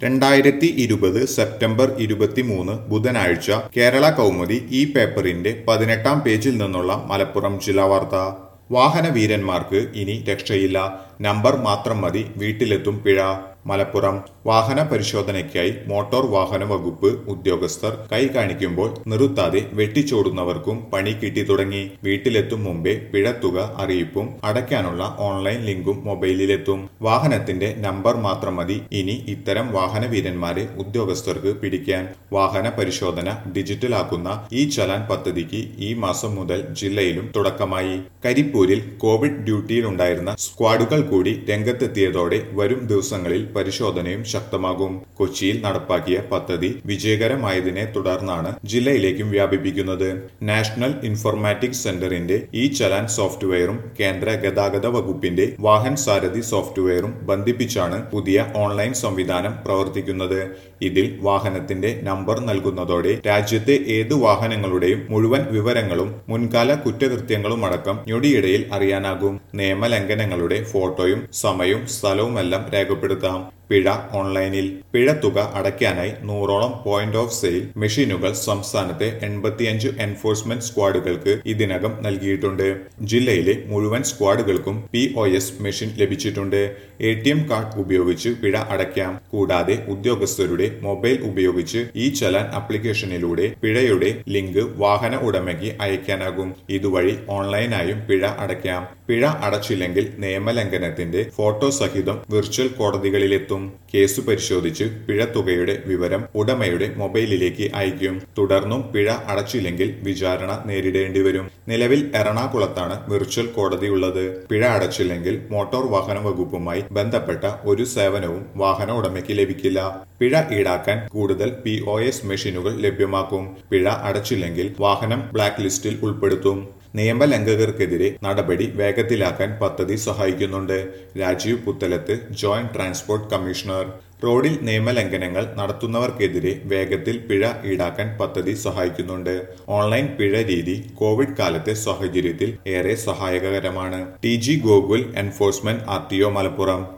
രണ്ടായിരത്തി ഇരുപത് സെപ്റ്റംബർ ഇരുപത്തിമൂന്ന് ബുധനാഴ്ച കേരള കൗമുദി ഈ പേപ്പറിന്റെ പതിനെട്ടാം പേജിൽ നിന്നുള്ള മലപ്പുറം ജില്ലാ വാർത്ത വാഹന വീരന്മാർക്ക് ഇനി രക്ഷയില്ല നമ്പർ മാത്രം മതി വീട്ടിലെത്തും പിഴ മലപ്പുറം വാഹന പരിശോധനയ്ക്കായി മോട്ടോർ വാഹന വകുപ്പ് ഉദ്യോഗസ്ഥർ കൈ കാണിക്കുമ്പോൾ നിർത്താതെ വെട്ടിച്ചോടുന്നവർക്കും പണി കിട്ടി തുടങ്ങി വീട്ടിലെത്തും മുമ്പേ പിഴത്തുക അറിയിപ്പും അടയ്ക്കാനുള്ള ഓൺലൈൻ ലിങ്കും മൊബൈലിലെത്തും വാഹനത്തിന്റെ നമ്പർ മാത്രം മതി ഇനി ഇത്തരം വാഹന വീരന്മാരെ ഉദ്യോഗസ്ഥർക്ക് പിടിക്കാൻ വാഹന പരിശോധന ഡിജിറ്റലാക്കുന്ന ഈ ചലാൻ പദ്ധതിക്ക് ഈ മാസം മുതൽ ജില്ലയിലും തുടക്കമായി കരിപ്പൂരിൽ കോവിഡ് ഡ്യൂട്ടിയിലുണ്ടായിരുന്ന സ്ക്വാഡുകൾ കൂടി രംഗത്തെത്തിയതോടെ വരും ദിവസങ്ങളിൽ പരിശോധനയും ശക്തമാകും കൊച്ചിയിൽ നടപ്പാക്കിയ പദ്ധതി വിജയകരമായതിനെ തുടർന്നാണ് ജില്ലയിലേക്കും വ്യാപിപ്പിക്കുന്നത് നാഷണൽ ഇൻഫോർമാറ്റിക്സ് സെന്ററിന്റെ ഈ ചലാൻ സോഫ്റ്റ്വെയറും കേന്ദ്ര ഗതാഗത വകുപ്പിന്റെ വാഹൻ സാരഥി സോഫ്റ്റ്വെയറും ബന്ധിപ്പിച്ചാണ് പുതിയ ഓൺലൈൻ സംവിധാനം പ്രവർത്തിക്കുന്നത് ഇതിൽ വാഹനത്തിന്റെ നമ്പർ നൽകുന്നതോടെ രാജ്യത്തെ ഏത് വാഹനങ്ങളുടെയും മുഴുവൻ വിവരങ്ങളും മുൻകാല കുറ്റകൃത്യങ്ങളുമടക്കം ഞൊടിയിടയിൽ അറിയാനാകും നിയമലംഘനങ്ങളുടെ ഫോട്ടോയും സമയവും സ്ഥലവുമെല്ലാം രേഖപ്പെടുത്താം പിഴ ഓൺലൈനിൽ പിഴ തുക അടയ്ക്കാനായി നൂറോളം പോയിന്റ് ഓഫ് സെയിൽ മെഷീനുകൾ സംസ്ഥാനത്തെ എൺപത്തിയഞ്ച് എൻഫോഴ്സ്മെന്റ് സ്ക്വാഡുകൾക്ക് ഇതിനകം നൽകിയിട്ടുണ്ട് ജില്ലയിലെ മുഴുവൻ സ്ക്വാഡുകൾക്കും പി ഒ എസ് മെഷീൻ ലഭിച്ചിട്ടുണ്ട് എ ടി എം കാർഡ് ഉപയോഗിച്ച് പിഴ അടയ്ക്കാം കൂടാതെ ഉദ്യോഗസ്ഥരുടെ മൊബൈൽ ഉപയോഗിച്ച് ഈ ചലാൻ ആപ്ലിക്കേഷനിലൂടെ പിഴയുടെ ലിങ്ക് വാഹന ഉടമയ്ക്ക് അയക്കാനാകും ഇതുവഴി ഓൺലൈനായും പിഴ അടയ്ക്കാം പിഴ അടച്ചില്ലെങ്കിൽ നിയമലംഘനത്തിന്റെ ഫോട്ടോ സഹിതം വിർച്വൽ കോടതികളിലെത്തും കേസ് പരിശോധിച്ച് പിഴത്തുകയുടെ വിവരം ഉടമയുടെ മൊബൈലിലേക്ക് അയക്കും തുടർന്നും പിഴ അടച്ചില്ലെങ്കിൽ വിചാരണ നേരിടേണ്ടി വരും നിലവിൽ എറണാകുളത്താണ് വിർച്വൽ കോടതിയുള്ളത് പിഴ അടച്ചില്ലെങ്കിൽ മോട്ടോർ വാഹന വകുപ്പുമായി ബന്ധപ്പെട്ട ഒരു സേവനവും വാഹന ഉടമയ്ക്ക് ലഭിക്കില്ല പിഴ ഈടാക്കാൻ കൂടുതൽ പി ഒ എസ് മെഷീനുകൾ ലഭ്യമാക്കും പിഴ അടച്ചില്ലെങ്കിൽ വാഹനം ബ്ലാക്ക് ലിസ്റ്റിൽ ഉൾപ്പെടുത്തും നിയമലംഘകർക്കെതിരെ നടപടി വേഗത്തിലാക്കാൻ പദ്ധതി സഹായിക്കുന്നുണ്ട് Rajeev Puthalath joint transport commissioner റോഡിൽ നിയമലംഘനങ്ങൾ നടത്തുന്നവർക്കെതിരെ വേഗത്തിൽ പിഴ ഈടാക്കാൻ പദ്ധതി സഹായിക്കുന്നുണ്ട് ഓൺലൈൻ പിഴ രീതി കോവിഡ് കാലത്തെ സാഹചര്യത്തിൽ ഏറെ സഹായകരമാണ് T G Gokul enforcement R T O Malappuram